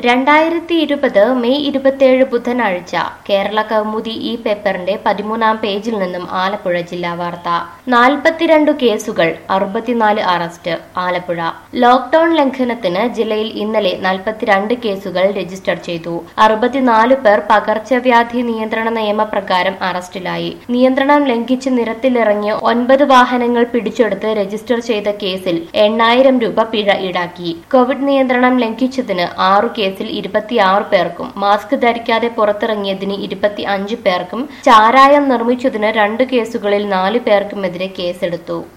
രണ്ടായിരത്തി ഇരുപത് മെയ് ഇരുപത്തിയേഴ് ബുധനാഴ്ച കേരള കൗമുദി ഈ പേപ്പറിന്റെ പതിമൂന്നാം പേജിൽ നിന്നും ആലപ്പുഴ ജില്ലാ വാർത്ത നാൽപ്പത്തിരണ്ട് കേസുകൾ അറുപത്തിനാല് അറസ്റ്റ് ആലപ്പുഴ ലോക്ഡൌൺ ലംഘനത്തിന് ജില്ലയിൽ ഇന്നലെ നാൽപ്പത്തിരണ്ട് കേസുകൾ രജിസ്റ്റർ ചെയ്തു അറുപത്തിനാല് പേർ പകർച്ചവ്യാധി നിയന്ത്രണ നിയമപ്രകാരം അറസ്റ്റിലായി നിയന്ത്രണം ലംഘിച്ച് നിരത്തിലിറങ്ങിയ ഒൻപത് വാഹനങ്ങൾ പിടിച്ചെടുത്ത് രജിസ്റ്റർ ചെയ്ത കേസിൽ എണ്ണായിരം രൂപ പിഴ ഈടാക്കി കോവിഡ് നിയന്ത്രണം ലംഘിച്ചതിന് ആറു കേസിൽ ഇരുപത്തിയാറ് പേർക്കും മാസ്ക് ധരിക്കാതെ പുറത്തിറങ്ങിയതിന് ഇരുപത്തി അഞ്ച് പേർക്കും ചാരായം നിർമ്മിച്ചതിന് രണ്ട് കേസുകളിൽ നാല് പേർക്കുമെതിരെ കേസെടുത്തു